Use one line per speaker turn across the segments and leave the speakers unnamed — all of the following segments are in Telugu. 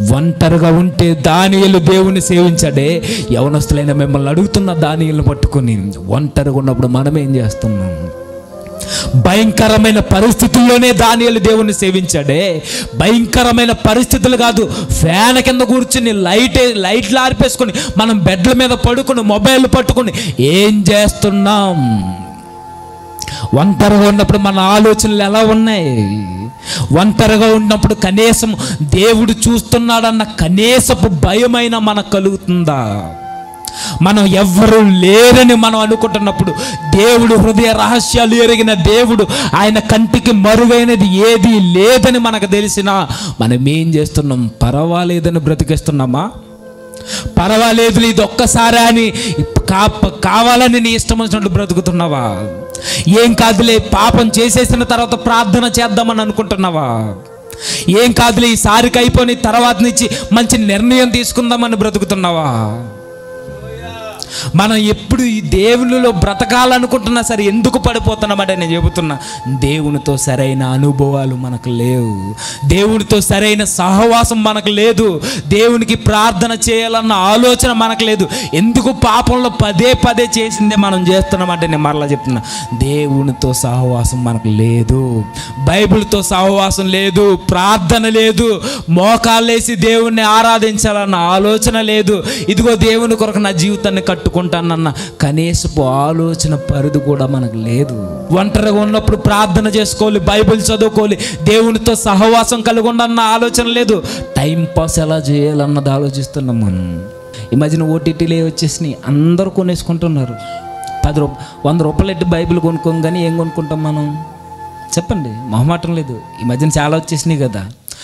ఒంటరిగా ఉంటే దానియలు దేవుని సేవించాడే యవనస్తులైన మిమ్మల్ని అడుగుతున్న దానియలను పట్టుకొని ఒంటరిగా ఉన్నప్పుడు మనం ఏం చేస్తున్నాం భయంకరమైన పరిస్థితుల్లోనే దానియలు దేవుణ్ణి సేవించాడే భయంకరమైన పరిస్థితులు కాదు ఫ్యాన్ కింద కూర్చుని లైట్ లైట్లు ఆర్పేసుకొని మనం బెడ్ల మీద పడుకుని మొబైల్ పట్టుకుని ఏం చేస్తున్నాం ఒంటరిగా ఉన్నప్పుడు మన ఆలోచనలు ఎలా ఉన్నాయి ఒంటరిగా ఉన్నప్పుడు కనీసం దేవుడు చూస్తున్నాడన్న కనీసపు భయమైనా మనకు కలుగుతుందా మనం ఎవ్వరూ లేరని మనం అనుకుంటున్నప్పుడు దేవుడు హృదయ రహస్యాలు ఎరిగిన దేవుడు ఆయన కంటికి మరుగైనది ఏది లేదని మనకు తెలిసినా మనం ఏం చేస్తున్నాం పర్వాలేదని బ్రతికిస్తున్నామా పర్వాలేదు ఇది ఒక్కసారి అని కా కావాలని నీ ఇష్టం వచ్చినట్టు బ్రతుకుతున్నావా ఏం కాదులే పాపం చేసేసిన తర్వాత ప్రార్థన చేద్దామని అనుకుంటున్నావా ఏం కాదులే ఈసారికి అయిపోయిన తర్వాత నుంచి మంచి నిర్ణయం తీసుకుందామని బ్రతుకుతున్నావా మనం ఎప్పుడు ఈ దేవునిలో బ్రతకాలనుకుంటున్నా సరే ఎందుకు పడిపోతున్నామంటే నేను చెబుతున్నా దేవునితో సరైన అనుభవాలు మనకు లేవు దేవునితో సరైన సహవాసం మనకు లేదు దేవునికి ప్రార్థన చేయాలన్న ఆలోచన మనకు లేదు ఎందుకు పాపంలో పదే పదే చేసిందే మనం చేస్తున్నామంటే నేను మరలా చెప్తున్నా దేవునితో సహవాసం మనకు లేదు బైబిల్తో సహవాసం లేదు ప్రార్థన లేదు మోకాళ్ళేసి దేవుణ్ణి ఆరాధించాలన్న ఆలోచన లేదు ఇదిగో దేవుని కొరకు నా జీవితాన్ని కట్టుకుంటానన్న కనీసపు ఆలోచన పరిధి కూడా మనకు లేదు ఒంటరిగా ఉన్నప్పుడు ప్రార్థన చేసుకోవాలి బైబిల్ చదువుకోవాలి దేవునితో సహవాసం కలిగి ఉండన్న ఆలోచన లేదు టైం పాస్ ఎలా చేయాలన్నది ఆలోచిస్తున్నాం మనం ఈ మధ్యన ఓటీటీలే వచ్చేసినాయి అందరూ కొనేసుకుంటున్నారు పది రూప వంద రూపాయలు ఎట్టి బైబిల్ కొనుక్కోం కానీ ఏం కొనుక్కుంటాం మనం చెప్పండి మొహమాటం లేదు ఈ మధ్యన చాలా వచ్చేసినాయి కదా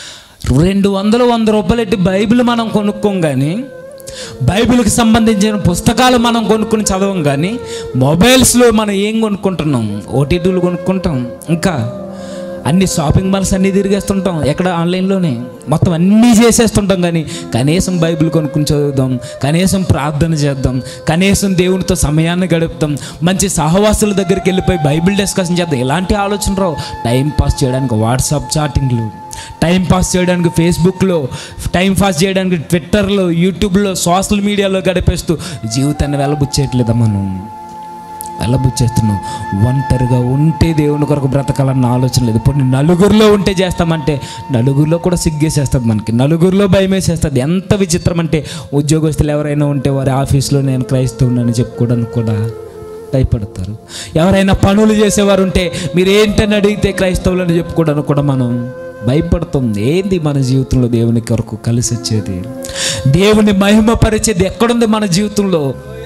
రెండు వందలు వంద రూపాయలు ఎట్టి బైబిల్ మనం కొనుక్కోం కానీ బైబిల్కి సంబంధించిన పుస్తకాలు మనం కొనుక్కుని చదవం కానీ మొబైల్స్లో మనం ఏం కొనుక్కుంటున్నాం ఓటీటీలు కొనుక్కుంటాం ఇంకా అన్ని షాపింగ్ మాల్స్ అన్నీ తిరిగేస్తుంటాం ఎక్కడ ఆన్లైన్లోనే మొత్తం అన్నీ చేసేస్తుంటాం కానీ కనీసం బైబిల్ కొనుక్కుని చదువుదాం కనీసం ప్రార్థన చేద్దాం కనీసం దేవునితో సమయాన్ని గడుపుతాం మంచి సహవాసుల దగ్గరికి వెళ్ళిపోయి బైబిల్ డిస్కషన్ చేద్దాం ఎలాంటి ఆలోచన రావు టైం పాస్ చేయడానికి వాట్సాప్ చాటింగ్లు టైం పాస్ చేయడానికి ఫేస్బుక్లో టైం పాస్ చేయడానికి ట్విట్టర్లో యూట్యూబ్లో సోషల్ మీడియాలో గడిపేస్తూ జీవితాన్ని వెళ్ళబుచ్చేయట్లేదా మనం వెళ్ళబుచ్చేస్తున్నాం ఒంటరిగా ఉంటే దేవుని కొరకు బ్రతకాలన్న ఆలోచన లేదు ఇప్పుడు నలుగురిలో ఉంటే చేస్తామంటే నలుగురిలో కూడా సిగ్గేసేస్తుంది మనకి నలుగురిలో భయం వేసేస్తుంది ఎంత విచిత్రం అంటే ఉద్యోగస్తులు ఎవరైనా ఉంటే వారి ఆఫీస్లో నేను క్రైస్తవునని చెప్పుకోవడానికి కూడా భయపడతారు ఎవరైనా పనులు చేసేవారు ఉంటే మీరు ఏంటని అడిగితే క్రైస్తవులని చెప్పుకోవడానికి కూడా మనం భయపడుతుంది ఏంది మన జీవితంలో దేవుని కొరకు కలిసి వచ్చేది దేవుని మహిమపరిచేది ఎక్కడుంది మన జీవితంలో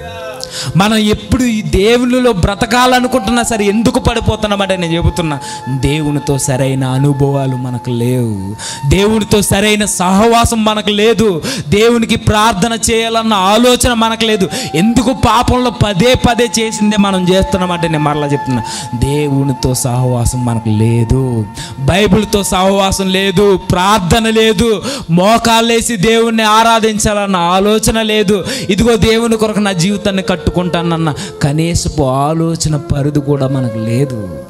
మనం ఎప్పుడు ఈ దేవునిలో బ్రతకాలనుకుంటున్నా సరే ఎందుకు పడిపోతున్నామంటే నేను చెబుతున్నా దేవునితో సరైన అనుభవాలు మనకు లేవు దేవునితో సరైన సహవాసం మనకు లేదు దేవునికి ప్రార్థన చేయాలన్న ఆలోచన మనకు లేదు ఎందుకు పాపంలో పదే పదే చేసిందే మనం చేస్తున్నామంటే నేను మరలా చెప్తున్నా దేవునితో సహవాసం మనకు లేదు బైబిల్తో సహవాసం లేదు ప్రార్థన లేదు మోకాళ్ళేసి దేవుణ్ణి ఆరాధించాలన్న ఆలోచన లేదు ఇదిగో దేవుని కొరకు నా జీవితాన్ని కట్టుకుంటానన్న కనీసపు ఆలోచన పరిధి కూడా మనకు లేదు